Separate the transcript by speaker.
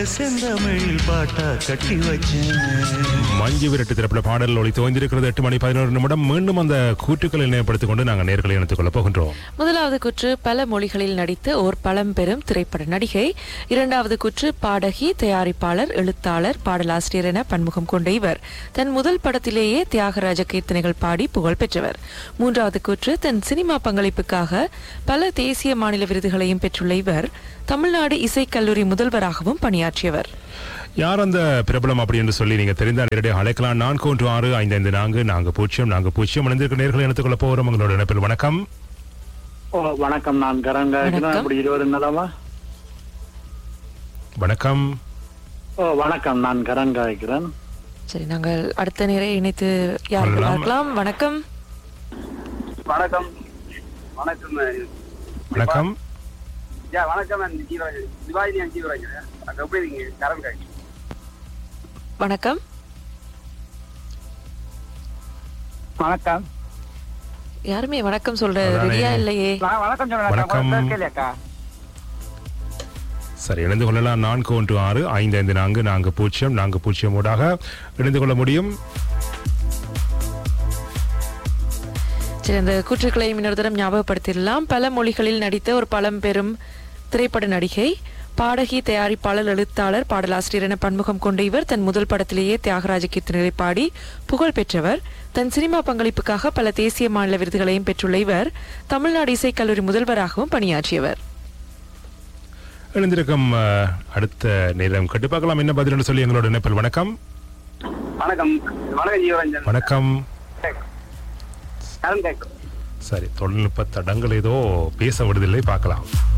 Speaker 1: செந்தமிழ் பாட்டா கட்டி வச்சேன்
Speaker 2: மஞ்சு விரட்டு திரைப்பட பாடல் ஒளி தோய்ந்திருக்கிறது எட்டு மணி பதினோரு நிமிடம் மீண்டும் அந்த கூற்றுக்களை நினைப்படுத்திக் கொண்டு நாங்கள் நேர்களை இணைத்துக் கொள்ளப் போகின்றோம்
Speaker 3: முதலாவது குற்று பல மொழிகளில் நடித்த ஓர் பழம்பெரும் திரைப்பட நடிகை இரண்டாவது குற்று பாடகி தயாரிப்பாளர் எழுத்தாளர் பாடலாசிரியர் என பன்முகம் கொண்ட இவர் தன் முதல் படத்திலேயே தியாகராஜ கீர்த்தனைகள் பாடி புகழ் பெற்றவர் மூன்றாவது குற்று தன் சினிமா பங்களிப்புக்காக பல தேசிய மாநில விருதுகளையும் பெற்றுள்ள இவர் தமிழ்நாடு இசைக்கல்லூரி முதல்வராகவும் பணியாற்றியவர்
Speaker 2: யார் அந்த பிரபலம் அப்படி என்று சொல்லி நீங்க தெரிந்தால் நேரடியாக அழைக்கலாம் நான்கு ஒன்று ஆறு ஐந்து ஐந்து நான்கு நான்கு பூஜ்ஜியம் நான்கு பூஜ்ஜியம் இணைந்திருக்க நேர்களை இணைத்துக் கொள்ளப் போகிறோம் உங்களோட இணைப்பில் வணக்கம்
Speaker 4: ஓ வணக்கம் நான் கரங்க
Speaker 3: வணக்கம்.
Speaker 4: இப்படி இருவரு நலமா
Speaker 2: வணக்கம்
Speaker 4: ஓ வணக்கம் நான் கரங்க இருக்கிறேன்
Speaker 3: சரி நாங்கள் அடுத்த நேரை இணைத்து யாருக்கு
Speaker 2: கொள்ளலாம்.
Speaker 3: பார்க்கலாம் வணக்கம்
Speaker 5: வணக்கம் வணக்கம்
Speaker 2: வணக்கம்
Speaker 5: யா வணக்கம் நான் ஜீவராஜன் சிவாஜி நான் ஜீவராஜன் அங்க எப்படி இருக்கீங்க கரண் காய்
Speaker 3: வணக்கம்
Speaker 5: வணக்கம்
Speaker 3: யாருமே வணக்கம் சொல்ற
Speaker 2: அதானே.
Speaker 3: ரெடியா இல்லையே
Speaker 5: நான் வணக்கம்
Speaker 2: வணக்கம்.
Speaker 5: சொல்றேன் கேளியாக்கா
Speaker 2: சரி இணைந்து கொள்ளலாம் நான்கு ஒன்று ஆறு ஐந்து ஐந்து நான்கு நான்கு பூஜ்ஜியம் நான்கு பூஜ்ஜியம் ஊடாக இணைந்து கொள்ள முடியும்
Speaker 3: சரி அந்த கூற்றுக்களையும் இன்னொரு தரம் ஞாபகப்படுத்திடலாம் பல மொழிகளில் நடித்த ஒரு பழம்பெரும் திரைப்பட நடிகை பாடகி தயாரிப்பாளர் எழுத்தாளர் பாடலாசிரியர் என பன்முகம் கொண்ட இவர் தன் முதல் படத்திலேயே தியாகராஜ கீர்த்தனைகளை பாடி புகழ் பெற்றவர் தன் சினிமா பங்களிப்புக்காக பல தேசிய மாநில விருதுகளையும் பெற்றுள்ள இவர் தமிழ்நாடு இசைக்கல்லூரி முதல்வராகவும் பணியாற்றியவர்
Speaker 2: இணைந்திருக்கும் அஹ், அடுத்த நேரம் கட்டு பார்க்கலாம் என்ன பதில் என்று சொல்லி எங்களோட இணைப்பில் வணக்கம்
Speaker 5: வணக்கம் வணக்கம் ஜீவராஜன்
Speaker 2: வணக்கம்
Speaker 5: கரண் காய்
Speaker 2: சரி தொழில்நுட்ப தடங்கள் ஏதோ பேச விடுதில்லை பார்க்கலாம்